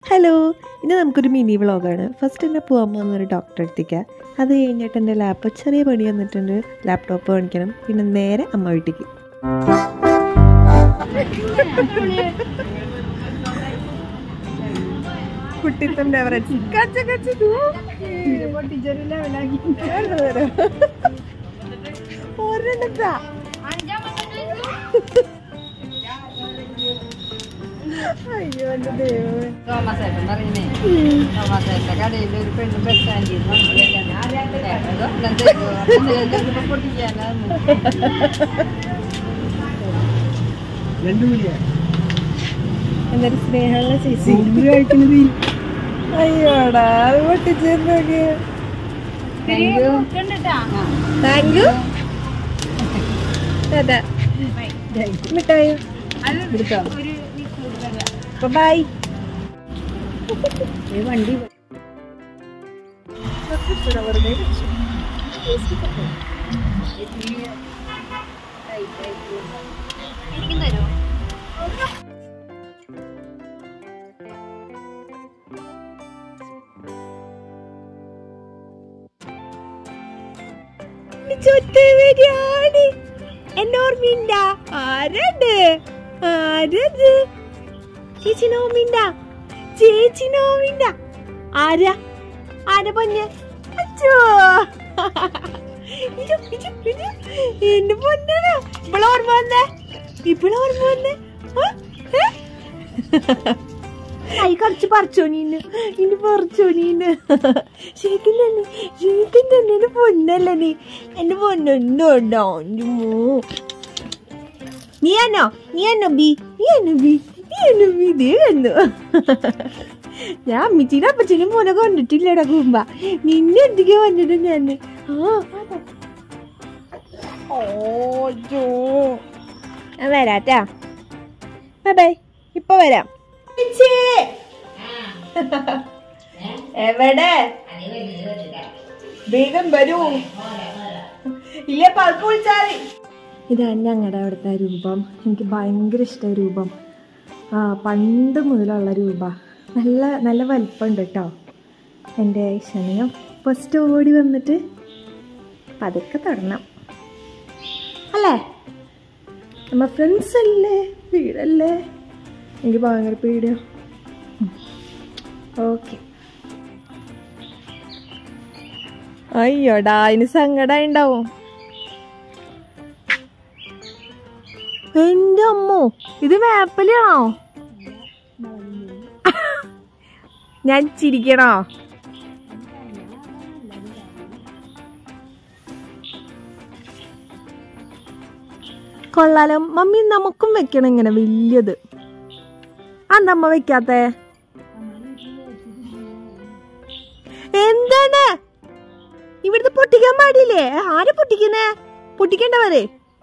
Hello ഇനി നമുക്കൊരു mini വ്ളോഗാണ് ഫസ്റ്റ് എന്നെ പോകാൻ പോകുന്ന ഒരു ഡോക്ടറെ അടുത്തേക്ക് അത് കഴിഞ്ഞിട്ട് എൻ്റെ ലാപ്പ് ചെറിയ പണി വന്നിട്ടുണ്ട് ലാപ്ടോപ്പ് കാണിക്കണം പിന്നെ നേരെ അമ്മ വീട്ടിലേക്ക് കുട്ടിത്തൻ്റെ അവറേജ് കച്ച കച്ച ഒരെണ്ണത്താ അയ്യോ എൻ്റെ ദൈവമേ തോമസേട്ടൻ പറയുന്നേ തോമസേട്ടന്റെ കടയിൽ ഒരു പെണ്ണ് ബസ് സ്റ്റാൻഡിൽ നിന്ന് പൊട്ടിക്കാനാണ് എന്നൊരു സ്നേഹമുള്ള ചേച്ചി അയ്യോടാ അത് പൊട്ടിച്ചേർന്നോക്കെ താങ്ക് യു അതാ മിഠായോ ബൈ വണ്ടി ചുറ്റുവരിയാണ് എന്നോർമ്മയിണ്ട ആരത് ആരത് ചേച്ചി നോമിണ്ട ചേച്ചി നോമിണ്ട ആരാ ആരാ പൊന്നെ അച്ചോ ഇജു, ഇജു, ഇജു. എന്റെ പൊന്നാണ് ഇപ്പോൾ ഓർമ്മ വന്നേ ഇപ്പോൾ ഓർമ്മ വന്നേ ആ? ഏ? കൈ കുറച്ച് പറിച്ചോ നീന്ന് ഇനി പറിച്ചോ നീന്ന് ശരിക്കും തന്നെ ശരിക്കും തന്നെ എന്റെ പൊന്നല്ല നീ എന്റെ പൊന്നുണ്ടോ എന്റെ മോ നീ ആണോ നീ ആണോ ബി നീ ആണോ ബി നീ ആണോ ബി ദേ വന്നു ഞാൻ അമ്മച്ചിനും അപ്പച്ചനും മോനെ കണ്ടിട്ടില്ലടാ കുമ്പ നിന്നെ എന്തൊക്കെയാ വന്നിട്ട് ഞാൻ ആ ഓജോ ഞാൻ വരാട്ടാ ബൈ ബൈ ഇപ്പൊ വരാം ചേച്ചി. എവിടെ വേഗം വരൂ ഇല്ല പൽപ്പ് വിളിച്ചാല് ഇതാണ് ഞങ്ങളുടെ അവിടുത്തെ രൂപം എനിക്ക് ഭയങ്കര ഇഷ്ടമായ രൂപം ആ പണ്ട് മുതലുള്ള രൂപ നല്ല നല്ല വലിപ്പമുണ്ട് കേട്ടോ എൻ്റെ ക്ഷണികം ഫസ്റ്റ് ഓടി വന്നിട്ട് പതുക്കെ തൊടണം അല്ലേ നമ്മ ഫ്രണ്ട്സ് അല്ലേ വീടല്ലേ എനിക്ക് ഭയങ്കര പേടിയോ ഓക്കെ അയ്യോടാ അതിന് സങ്കടം ഉണ്ടാവും എന്റെ അമ്മോ ഇത് വേപ്പലാണോ ഞാൻ ചിരിക്കണോ കൊള്ളാലോ മമ്മി നമുക്കും വെക്കണം ഇങ്ങനെ വലിയത് അന്തമ്മ വെക്കാത്തെ എന്താണ് ഇവിടുത്തെ പൊട്ടിക്കാൻ പാടില്ലേ ആരെ പൊട്ടിക്കുന്നേ പൊട്ടിക്കണ്ടവരെ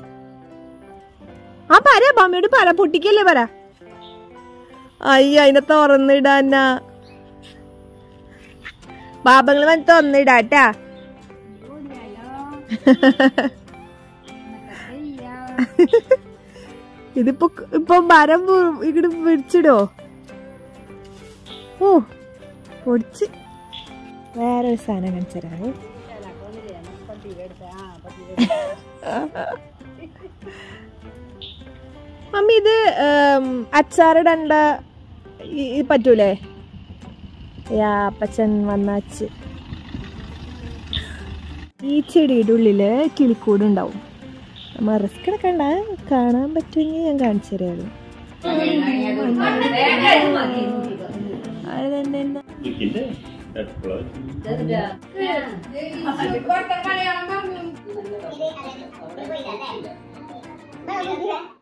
ആ പറ മമ്മിയോട് പറ പൊട്ടിക്കല്ലേ പറ അയ്യ അതിനെ തുറന്നിടാനാ ബാബങ്ങൾ വന്ന് തുറന്നിടാട്ടാ ഇതിപ്പോ ഇപ്പൊ മരം ഇങ്ങോട്ട് പിടിച്ചിടോ ഓ പൊടിച്ച് വേറൊരു സാധനം കാണിച്ചരാവേ മമ്മി ഇത് ഉം, അച്ചാറിടണ്ട ഈ- ഈ പറ്റൂലേ യാ അപ്പച്ചൻ വന്നാച്ച് ഈ ചെടിയുടെ ഉള്ളില് കിളിക്കൂട് ഉണ്ടാവും നമ്മ റിസ്ക് എടുക്കണ്ട കാണാൻ പറ്റുമെങ്കിൽ ഞാൻ കാണിച്ചു തരാം അത് തന്നെ എന്നാ ഇതിന്റെ എപ്പോഴും കളയാൻ പറഞ്ഞു